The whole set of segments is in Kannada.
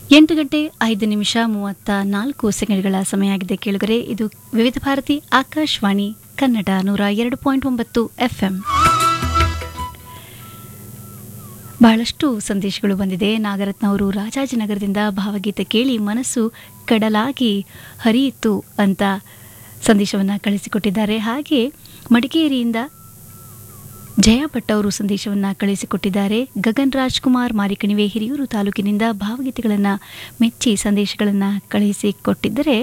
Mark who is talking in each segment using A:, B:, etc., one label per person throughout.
A: ಎಂಟು ಗಂಟೆ ಐದು ನಿಮಿಷ ಮೂವತ್ತ ನಾಲ್ಕು ಸೆಕೆಂಡ್ಗಳ ಸಮಯ ಆಗಿದೆ ಕೇಳಿದರೆ ಇದು ವಿವಿಧ ಭಾರತಿ ಆಕಾಶವಾಣಿ ಕನ್ನಡ ನೂರ ಎರಡು ಪಾಯಿಂಟ್ ಒಂಬತ್ತು ಎಫ್ಎಂ ಬಹಳಷ್ಟು ಸಂದೇಶಗಳು ಬಂದಿದೆ ನಾಗರತ್ನ ಅವರು ರಾಜಾಜಿನಗರದಿಂದ ಭಾವಗೀತೆ ಕೇಳಿ ಮನಸ್ಸು ಕಡಲಾಗಿ ಹರಿಯಿತು ಅಂತ ಸಂದೇಶವನ್ನು ಕಳಿಸಿಕೊಟ್ಟಿದ್ದಾರೆ ಹಾಗೆ ಮಡಿಕೇರಿಯಿಂದ ಜಯ ಭಟ್ ಅವರು ಸಂದೇಶವನ್ನು ಕಳಿಸಿಕೊಟ್ಟಿದ್ದಾರೆ ಗಗನ್ ರಾಜ್ಕುಮಾರ್ ಮಾರಿಕಣಿವೆ ಹಿರಿಯೂರು ತಾಲೂಕಿನಿಂದ ಭಾವಗೀತೆಗಳನ್ನು ಮೆಚ್ಚಿ ಸಂದೇಶಗಳನ್ನು ಕಳಿಸಿಕೊಟ್ಟಿದ್ದರೆ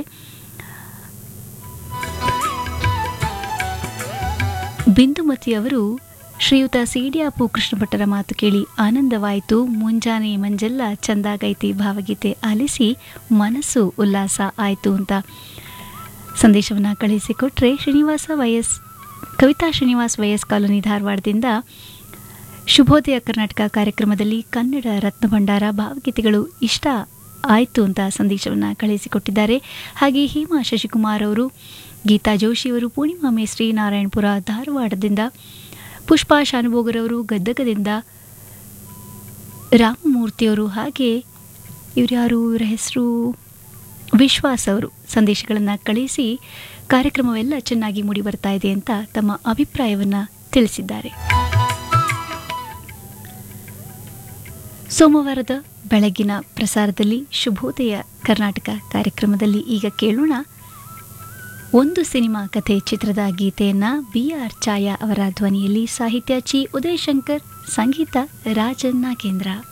A: ಬಿಂದುಮತಿ ಅವರು ಶ್ರೀಯುತ ಸಿಡಿಯಾಪು ಕೃಷ್ಣ ಭಟ್ಟರ ಮಾತು ಕೇಳಿ ಆನಂದವಾಯಿತು ಮುಂಜಾನೆ ಮಂಜೆಲ್ಲ ಚಂದಾಗೈತಿ ಭಾವಗೀತೆ ಆಲಿಸಿ ಮನಸ್ಸು ಉಲ್ಲಾಸ ಆಯಿತು ಅಂತ ಸಂದೇಶವನ್ನು ಕಳಿಸಿಕೊಟ್ರೆ ಶ್ರೀನಿವಾಸ ವಯಸ್ ಕವಿತಾ ಶ್ರೀನಿವಾಸ್ ವಯಸ್ ಕಾಲೋನಿ ಧಾರವಾಡದಿಂದ ಶುಭೋದಯ ಕರ್ನಾಟಕ ಕಾರ್ಯಕ್ರಮದಲ್ಲಿ ಕನ್ನಡ ರತ್ನ ಭಂಡಾರ ಭಾವಗೀತೆಗಳು ಇಷ್ಟ ಆಯಿತು ಅಂತ ಸಂದೇಶವನ್ನು ಕಳಿಸಿಕೊಟ್ಟಿದ್ದಾರೆ ಹಾಗೆ ಹೇಮಾ ಶಶಿಕುಮಾರ್ ಅವರು ಗೀತಾ ಜೋಶಿಯವರು ಪೂರ್ಣಿಮಾ ಮೇಸ್ತ್ರಿ ನಾರಾಯಣಪುರ ಧಾರವಾಡದಿಂದ ಪುಷ್ಪಾ ಶಾನುಭೋಗರವರು ಗದ್ದಗದಿಂದ ರಾಮಮೂರ್ತಿಯವರು ಹಾಗೆ ಇವ್ರ್ಯಾರು ಇವರ ಹೆಸರು ವಿಶ್ವಾಸ್ ಅವರು ಸಂದೇಶಗಳನ್ನು ಕಳಿಸಿ ಕಾರ್ಯಕ್ರಮವೆಲ್ಲ ಚೆನ್ನಾಗಿ ಮೂಡಿ ಬರ್ತಾ ಇದೆ ಅಂತ ತಮ್ಮ ಅಭಿಪ್ರಾಯವನ್ನು ತಿಳಿಸಿದ್ದಾರೆ ಸೋಮವಾರದ ಬೆಳಗಿನ ಪ್ರಸಾರದಲ್ಲಿ ಶುಭೋದಯ ಕರ್ನಾಟಕ ಕಾರ್ಯಕ್ರಮದಲ್ಲಿ ಈಗ ಕೇಳೋಣ ಒಂದು ಸಿನಿಮಾ ಕಥೆ ಚಿತ್ರದ ಗೀತೆಯನ್ನ ಬಿ ಆರ್ ಛಾಯಾ ಅವರ ಧ್ವನಿಯಲ್ಲಿ ಸಾಹಿತ್ಯ ಚಿ ಉದಯಶಂಕರ್ ಸಂಗೀತ ರಾಜನ್ ನಾಗೇಂದ್ರ